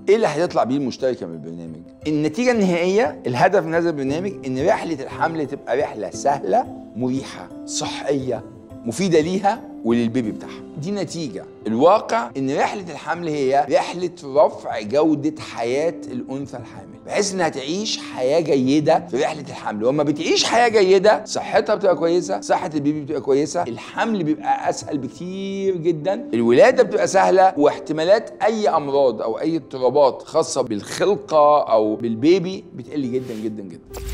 ايه اللي هيطلع بيه المشتركه من البرنامج النتيجه النهائيه الهدف من هذا البرنامج ان رحله الحمل تبقى رحله سهله مريحه صحيه مفيده ليها وللبيبي بتاعها دي نتيجة الواقع ان رحلة الحمل هي رحلة رفع جودة حياة الانثى الحامل بحيث انها تعيش حياة جيدة في رحلة الحمل وما بتعيش حياة جيدة صحتها بتبقى كويسة صحة البيبي بتبقى كويسة الحمل بيبقى اسهل بكتير جدا الولادة بتبقى سهلة واحتمالات اي امراض او اي اضطرابات خاصة بالخلقة او بالبيبي بتقل جدا جدا جدا